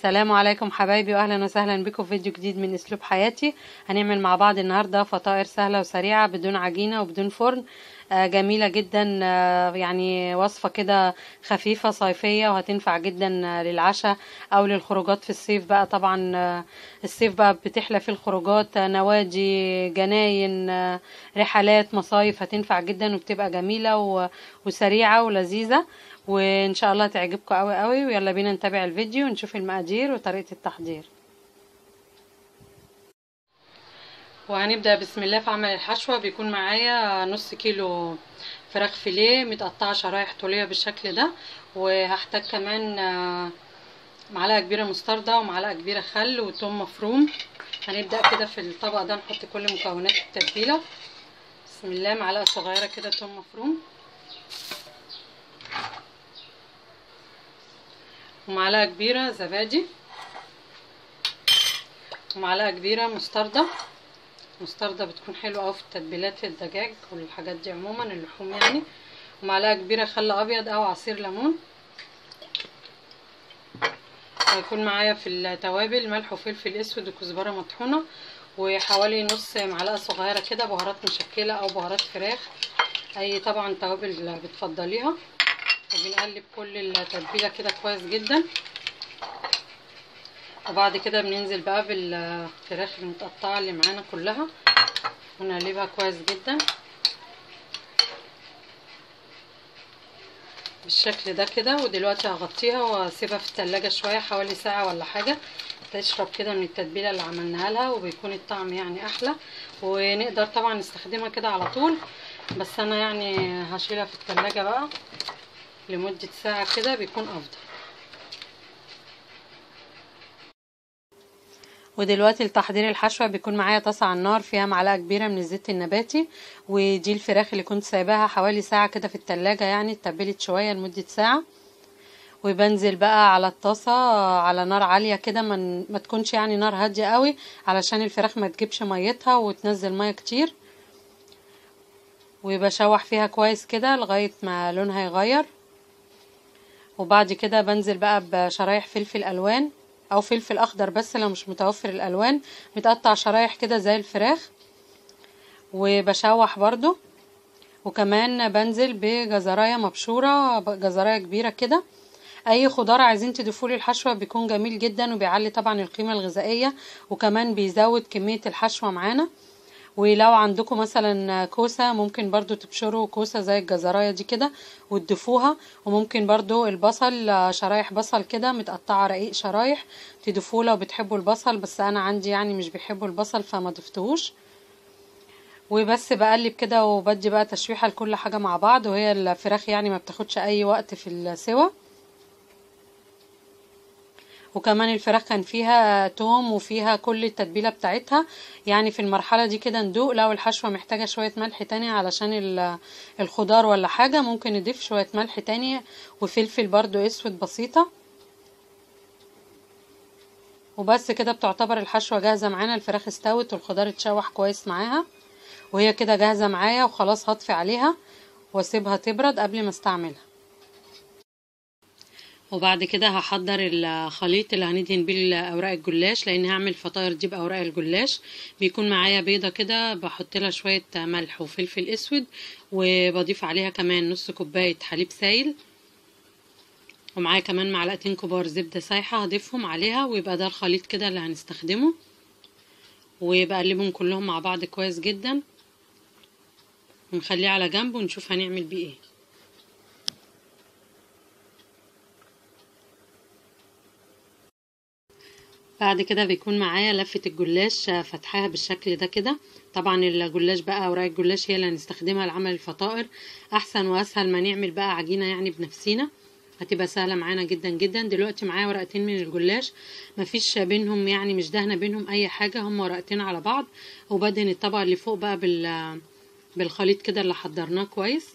السلام عليكم حبايبي واهلا وسهلا بكم في فيديو جديد من اسلوب حياتي هنعمل مع بعض النهارده فطائر سهله وسريعه بدون عجينه وبدون فرن آه جميله جدا آه يعني وصفه كده خفيفه صيفيه وهتنفع جدا آه للعشاء او للخروجات في الصيف بقى طبعا آه الصيف بقى بتحلى فيه الخروجات آه نوادي جناين آه رحلات مصايف هتنفع جدا وبتبقى جميله و- وسريعه ولذيذه وان شاء الله تعجبكم قوي قوي ويلا بينا نتابع الفيديو ونشوف المقادير وطريقة التحضير وهنبدأ بسم الله في عمل الحشوة بيكون معايا نص كيلو فراخ فيليه متقطعة شرايح طولية بالشكل ده وهحتاج كمان آه، معلقة كبيرة مستردة ومعلقة كبيرة خل وتوم مفروم هنبدأ كده في الطبق ده نحط كل مكونات التتبيلة بسم الله معلقة صغيرة كده توم مفروم ومعلقة كبيرة زبادي ومعلقة كبيرة مستردة مستردة بتكون حلوة أوي في التتبيلات الدجاج والحاجات دي عموما اللحوم يعني ومعلقة كبيرة خل أبيض أو عصير ليمون هيكون معايا في التوابل ملح وفلفل أسود وكزبرة مطحونة وحوالي نص معلقة صغيرة كده بهارات مشكلة أو بهارات فراخ أي طبعا توابل بتفضليها وبنقلب كل التتبيله كده كويس جدا وبعد كده بننزل بقى بالفراخ المتقطعه اللي معانا كلها ونقلبها كويس جدا بالشكل ده كده ودلوقتي هغطيها واسيبها في التلاجة شويه حوالي ساعه ولا حاجه تشرب كده من التتبيله اللي عملناها لها وبيكون الطعم يعني احلى ونقدر طبعا نستخدمها كده على طول بس انا يعني هشيلها في التلاجة بقى لمدة ساعة كده بيكون أفضل ودلوقتي لتحضير الحشوة بيكون معايا طاسة على النار فيها معلقة كبيرة من الزيت النباتي ودي الفراخ اللي كنت سايباها حوالي ساعة كده في التلاجة يعني اتبلت شوية لمدة ساعة وبنزل بقى على الطاسة على نار عالية كده ما ما تكونش يعني نار هادية قوي علشان الفراخ ما تجيبش ميتها وتنزل مية كتير وبشوح فيها كويس كده لغاية ما لونها يغير وبعد كده بنزل بقى بشرايح فلفل الوان او فلفل اخضر بس لو مش متوفر الالوان متقطع شرايح كده زي الفراخ وبشوح برضو وكمان بنزل بجزرايه مبشوره جزرايه كبيره كده اي خضار عايزين تضيفوه للحشوه بيكون جميل جدا وبيعلي طبعا القيمه الغذائيه وكمان بيزود كميه الحشوه معانا ولو عندكم مثلا كوسة ممكن برضو تبشروا كوسة زي الجزراية دي كده وتضيفوها وممكن برضو البصل شرايح بصل كده متقطعة رقيق شرايح تضيفوه لو بتحبوا البصل بس انا عندي يعني مش بيحبوا البصل فما ضفتهوش وبس بقلب كده وبدي بقى تشويحة لكل حاجة مع بعض وهي الفراخ يعني ما بتاخدش اي وقت في السوا وكمان الفراخ كان فيها توم وفيها كل التتبيله بتاعتها يعني في المرحله دي كده ندوق لو الحشوه محتاجه شويه ملح تاني علشان الخضار ولا حاجه ممكن نضيف شويه ملح تاني وفلفل برضو اسود بسيطه وبس كده بتعتبر الحشوه جاهزه معانا الفراخ استوت والخضار اتشوح كويس معاها وهي كده جاهزه معايا وخلاص هطفي عليها واسيبها تبرد قبل ما استعملها وبعد كده هحضر الخليط اللي هندهن بيه اوراق الجلاش لان هعمل فطاير دي باوراق الجلاش بيكون معايا بيضه كده بحط لها شويه ملح وفلفل اسود وبضيف عليها كمان نص كوبايه حليب سايل ومعايا كمان معلقتين كبار زبده سايحه هضيفهم عليها ويبقى ده الخليط كده اللي هنستخدمه وبقلبهم كلهم مع بعض كويس جدا ونخليه على جنب ونشوف هنعمل بيه ايه بعد كده بيكون معايا لفة الجلاش فتحاها بالشكل ده كده طبعا الجلاش بقى اوراق الجلاش هي اللي هنستخدمها لعمل الفطائر احسن واسهل ما نعمل بقى عجينة يعني بنفسينا هتبقى سهلة معانا جدا جدا دلوقتي معايا ورقتين من الجلاش مفيش بينهم يعني مش دهنة بينهم اي حاجة هم ورقتين على بعض وبدهن الطبقة اللي فوق بقى بال بالخليط كده اللي حضرناه كويس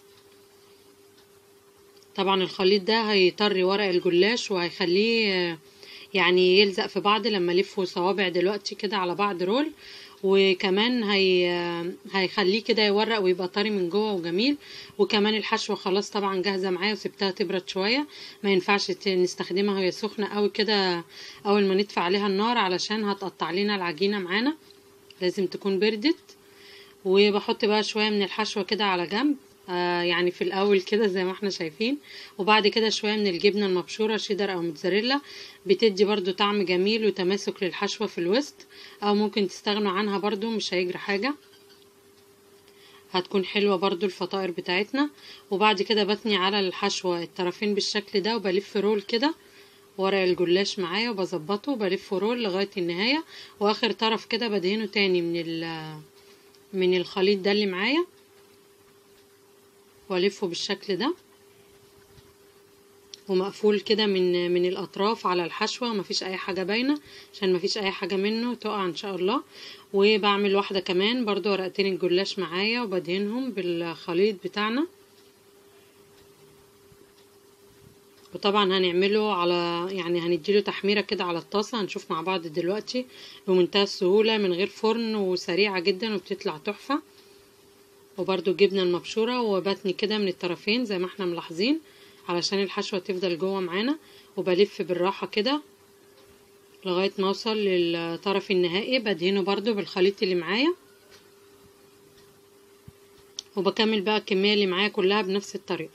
طبعا الخليط ده هيطري ورق الجلاش وهيخليه يعني يلزق في بعض لما الفه صوابع دلوقتي كده على بعض رول وكمان هي هيخليه كده يورق ويبقى طري من جوه وجميل وكمان الحشوه خلاص طبعا جاهزه معايا وسبتها تبرد شويه ما ينفعش ت- نستخدمها وهي سخنه قوي كده اول ما ندفع عليها النار علشان هتقطع لنا العجينه معانا لازم تكون بردت وبحط بقى شويه من الحشوه كده على جنب آه يعني في الاول كده زي ما احنا شايفين وبعد كده شويه من الجبنه المبشوره شيدر او موتزاريلا بتدي برضو طعم جميل وتماسك للحشوه في الوسط او ممكن تستغنوا عنها برضو مش هيجري حاجه هتكون حلوة برضو الفطائر بتاعتنا وبعد كده بتني على الحشوة الطرفين بالشكل ده وبلف رول كده ورق الجلاش معايا وبظبطه وبلف رول لغاية النهاية واخر طرف كده بدهنه تاني من ال من الخليط ده اللي معايا والفه بالشكل ده ومقفول كده من من الاطراف على الحشوه مفيش اي حاجه باينه عشان مفيش اي حاجه منه تقع ان شاء الله وبعمل واحده كمان برضو ورقتين الجلاش معايا وبدهنهم بالخليط بتاعنا وطبعا هنعمله على يعني هنديله تحميره كده على الطاسه هنشوف مع بعض دلوقتي بمنتهى السهوله من غير فرن وسريعه جدا وبتطلع تحفه وبرضو الجبنه المبشوره وبتني كده من الطرفين زي ما احنا ملاحظين علشان الحشوه تفضل جوه معانا وبلف بالراحه كده لغايه ما اوصل للطرف النهائي بدهنه برضو بالخليط اللي معايا وبكمل بقى الكميه اللي معايا كلها بنفس الطريقه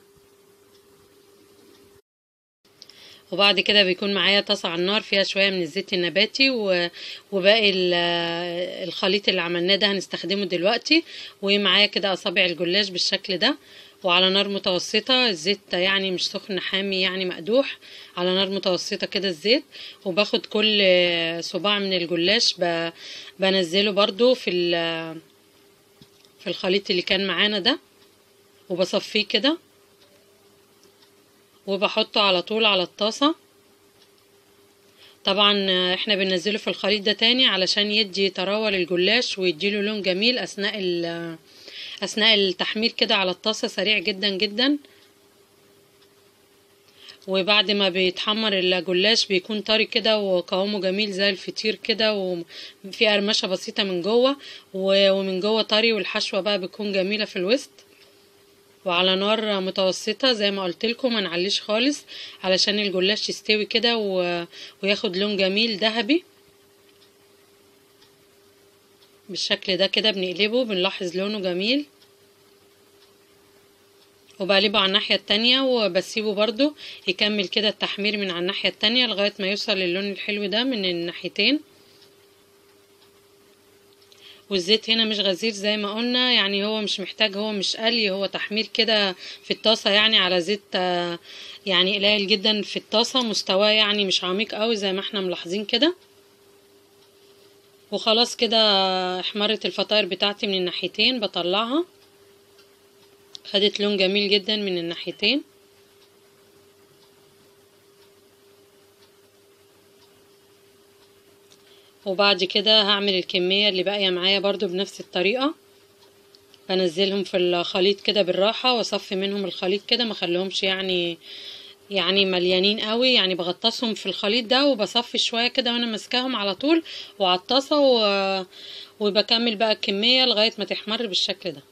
وبعد كده بيكون معايا طاسة على النار فيها شوية من الزيت النباتي و- وباقي ال- الخليط اللي عملناه ده هنستخدمه دلوقتي ومعايا كده أصابع الجلاش بالشكل ده وعلى نار متوسطة الزيت يعني مش سخن حامي يعني مقدوح على نار متوسطة كده الزيت وباخد كل صباع من الجلاش ب- بنزله برضو في ال- في الخليط اللي كان معانا ده وبصفيه كده وبحطه على طول على الطاسة طبعا احنا بننزله في الخليط ده تاني علشان يدي طراوة للجلاش ويديله لون جميل اثناء ال- اثناء التحمير كده على الطاسة سريع جدا جدا وبعد ما بيتحمر الجلاش بيكون طري كده وقوامه جميل زي الفطير كده وفي قرمشة بسيطة من جوه و- ومن جوه طري والحشوة بقى بتكون جميلة في الوسط وعلى نار متوسطة زي ما قلت لكم ما نعليش خالص علشان الجلاش يستوي كده و... وياخد لون جميل ذهبي بالشكل ده كده بنقلبه بنلاحظ لونه جميل وبقلبه على الناحية التانية وبسيبه برضو يكمل كده التحمير من على الناحية التانية لغاية ما يوصل للون الحلو ده من الناحيتين والزيت هنا مش غزير زي ما قلنا يعني هو مش محتاج هو مش قلي هو تحمير كده في الطاسة يعني على زيت آه، يعني قليل جدا في الطاسة مستواه يعني مش عميق قوي زي ما احنا ملاحظين كده وخلاص كده احمرت الفطاير بتاعتي من الناحيتين بطلعها خدت لون جميل جدا من الناحيتين وبعد كده هعمل الكمية اللي باقية معايا برضو بنفس الطريقة بنزلهم في الخليط كده بالراحة واصفي منهم الخليط كده ما خليهمش يعني يعني مليانين قوي يعني بغطسهم في الخليط ده وبصفي شوية كده وانا ماسكاهم على طول وعلى الطاسة و... وبكمل بقى الكمية لغاية ما تحمر بالشكل ده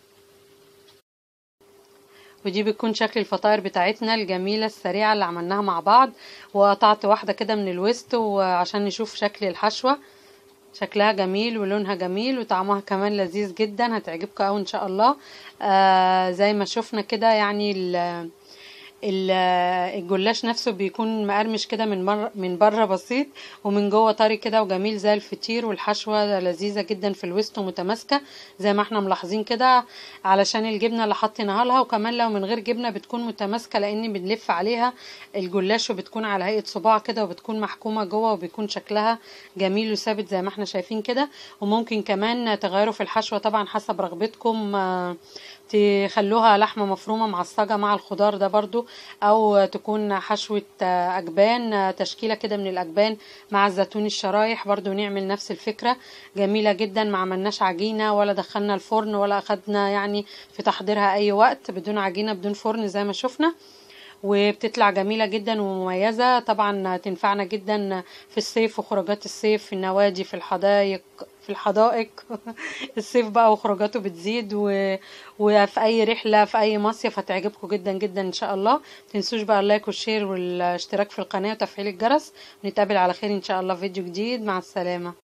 ودي بتكون شكل الفطاير بتاعتنا الجميلة السريعة اللي عملناها مع بعض وقطعت واحدة كده من الوسط وعشان نشوف شكل الحشوة شكلها جميل ولونها جميل وطعمها كمان لذيذ جدا هتعجبكم اوي ان شاء الله آه زي ما شفنا كده يعني ال- ال- الجلاش نفسه بيكون مقرمش كده من مر من بره بسيط ومن جوه طري كده وجميل زي الفطير والحشوه لذيذه جدا في الوسط ومتماسكه زي ما احنا ملاحظين كده علشان الجبنه اللي حطيناها لها وكمان لو من غير جبنه بتكون متماسكه لان بنلف عليها الجلاش وبتكون على هيئه صباع كده وبتكون محكومه جوه وبيكون شكلها جميل وثابت زي ما احنا شايفين كده وممكن كمان تغيروا في الحشوه طبعا حسب رغبتكم آه، تخلوها لحمة مفرومة معصجة مع الخضار ده برضو او تكون حشوة آه، اجبان آه، تشكيلة كده من الاجبان مع الزيتون الشرايح برضو نعمل نفس الفكرة جميلة جدا ما عملناش عجينة ولا دخلنا الفرن ولا اخدنا يعني في تحضيرها اي وقت بدون عجينة بدون فرن زي ما شفنا وبتطلع جميله جدا ومميزه طبعا تنفعنا جدا في الصيف وخروجات الصيف في النوادي في الحدايق في الحدائق الصيف بقى وخروجاته بتزيد و... وفي اي رحله في اي مصيف هتعجبكم جدا جدا ان شاء الله متنسوش بقى اللايك والشير والاشتراك في القناه وتفعيل الجرس ونتقابل على خير ان شاء الله في فيديو جديد مع السلامه